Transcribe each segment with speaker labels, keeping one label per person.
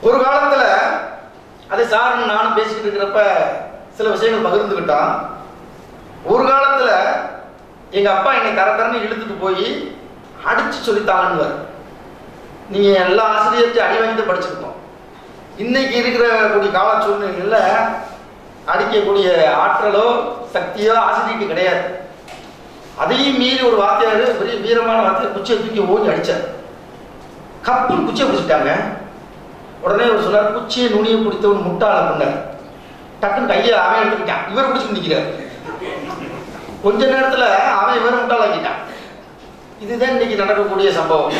Speaker 1: ஒரு காலத்துல அது சாரும் நானும் பேசிக்கிட்டு இருக்கிறப்ப சில விஷயங்கள் பகிர்ந்துக்கிட்டோம் ஒரு காலத்துல எங்க அப்பா என்னை தர தரன்னு இழுத்துட்டு போய் அடிச்சு சொல்லித்தாங்கன்னு நீங்க எல்லா ஆசிரியர்கிட்ட அடி வாங்கிட்டு படிச்சிருக்கோம் இன்னைக்கு இருக்கிற கூடிய கால சூழ்நிலையில அடிக்கக்கூடிய ஆற்றலோ சக்தியோ ஆசிரியருக்கு கிடையாது அதையும் மீறி ஒரு வாத்தியார் பெரிய வீரமான வாத்தியார் குச்சியை தூக்கி ஓங்கி அடிச்சார் கப்புன்னு குச்சியை பிடிச்சிட்டாங்க உடனே ஒரு சொன்னார் குச்சியை நுனியை பிடித்தவன் முட்டாள பண்ணார் டக்குன்னு கையை அவன் எடுத்துக்கிட்டான் இவர் பிடிச்சிட்டு நிற்கிறார் கொஞ்ச நேரத்துல அவன் இவரை முட்டாளாக்கிட்டான் இதுதான் இன்னைக்கு நடக்கக்கூடிய சம்பவம்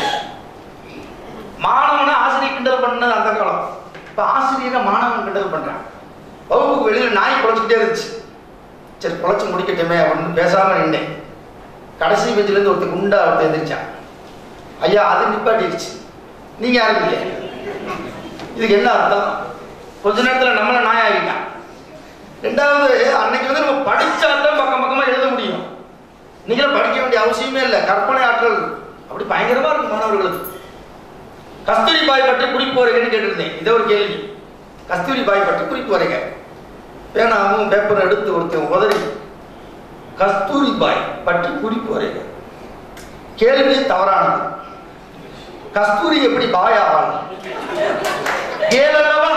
Speaker 1: மாணவனை ஆசிரியர் கிண்டல் பண்ணது அந்த காலம் இப்ப ஆசிரியரை மாணவன் கிண்டல் பண்றான் வகுப்புக்கு வெளியில நாய் குலைச்சிக்கிட்டே இருந்துச்சு சரி குலைச்சு முடிக்கட்டுமே அப்படின்னு பேசாம நின்றேன் கடைசி பெஞ்சில இருந்து ஒருத்தர் குண்டா ஒருத்தர் எந்திரிச்சான் ஐயா அது நிப்பாட்டிடுச்சு நீங்க யாரும் இல்லையா இதுக்கு என்ன அர்த்தம் கொஞ்ச நேரத்துல நம்மள நாய் ஆகிட்டான் ரெண்டாவது அன்னைக்கு வந்து நம்ம படிச்சாதான் பக்கம் பக்கமா எழுத முடியும் நீங்களும் படிக்க வேண்டிய அவசியமே இல்லை கற்பனை ஆற்றல் அப்படி பயங்கரமா இருக்கும் மாணவர்களுக்கு கஸ்தூரி பாய் பற்றி குறிப்பு வரைகன்னு கேட்டிருந்தேன் இதை ஒரு கேள்வி கஸ்தூரி பாய் பற்றி குறிப்பு வரைக பேனாவும் பேப்பரும் எடுத்து ஒருத்தன் உதறி கஸ்தூரி பாய் பற்றி குறிப்பு வரைக கேள்வி தவறானது கஸ்தூரி எப்படி பாய் ஆவாள் கேளல்லவா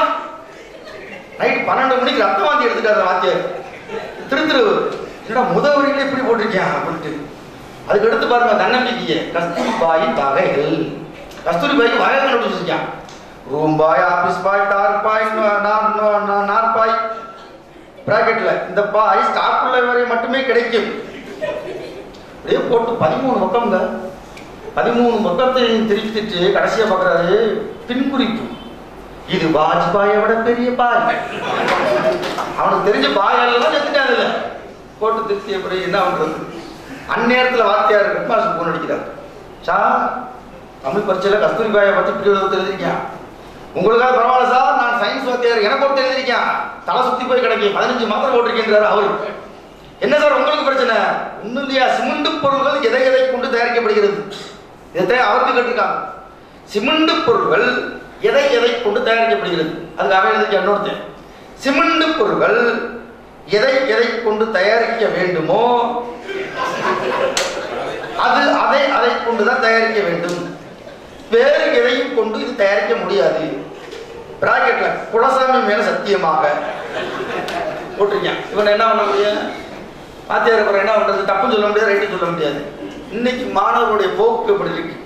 Speaker 1: நைட் பன்னெண்டு மணிக்கு ரத்த வாந்தி எடுத்துட்டாரு வாத்தியார் திரு திரு என்னடா முதவரிகளே இப்படி போட்டிருக்கேன் அப்படின்ட்டு அதுக்கு எடுத்து பாருங்க தன்னம்பிக்கைய கஸ்தூரி பாயின் வகைகள் கஸ்தூரி பாய்க்கு வகை கண்டுபிடிச்சிருக்கான் ரூம் பாய் ஆபீஸ் பாய் டார் பாய் நார் பாய் பிராக்கெட்ல இந்த பாய் ஸ்டாக் உள்ள வரை மட்டுமே கிடைக்கும் அப்படியே போட்டு பதிமூணு பக்கம்ங்க பதிமூணு பக்கத்தையும் திருப்பிட்டு கடைசியா பார்க்கறாரு பின்குறிப்பு இது வாஜ்பாயை விட பெரிய பாய் அவனுக்கு தெரிஞ்ச பாய் எல்லாம் செத்துட்டாங்கல்ல போட்டு திருத்திய பிறகு என்ன பண்றது அந்நேரத்துல வாத்தியார் ஹெட்மாஸ்டர் போன் அடிக்கிறார் சார் தமிழ் பரீட்சையில கஸ்தூரி பாயை பத்தி இப்படி ஒரு எழுதிருக்கேன் உங்களுக்காக பரவாயில்ல சார் நான் சயின்ஸ் வாத்தியார் எனக்கு ஒருத்தர் எழுதிருக்கேன் தலை சுத்தி போய் கிடைக்கும் பதினஞ்சு மாத்திரம் போட்டிருக்கேன்றாரு அவரு என்ன சார் உங்களுக்கு பிரச்சனை ஒண்ணும் இல்லையா சிமெண்ட் பொருள்கள் எதை எதை கொண்டு தயாரிக்கப்படுகிறது இதை அவருக்கு கேட்டிருக்காங்க சிமெண்ட் பொருட்கள் எதை எதை கொண்டு தயாரிக்கப்படுகிறது அதுக்கு அவன் எழுதிக்க இன்னொருத்தன் சிமெண்ட் பொருட்கள் எதை எதை கொண்டு தயாரிக்க வேண்டுமோ அது அதை அதை கொண்டுதான் தயாரிக்க வேண்டும் வேறு எதையும் கொண்டு இது தயாரிக்க முடியாது பிராக்கெட்ல குலசாமி மேல சத்தியமாக போட்டிருக்கேன் இவன் என்ன பண்ண முடியும் வாத்தியார் அப்புறம் என்ன பண்றது தப்புன்னு சொல்ல முடியாது ரைட்டு சொல்ல முடியாது இன்னைக்கு மாணவர்களுடைய போக்கு எப்படி இருக்கு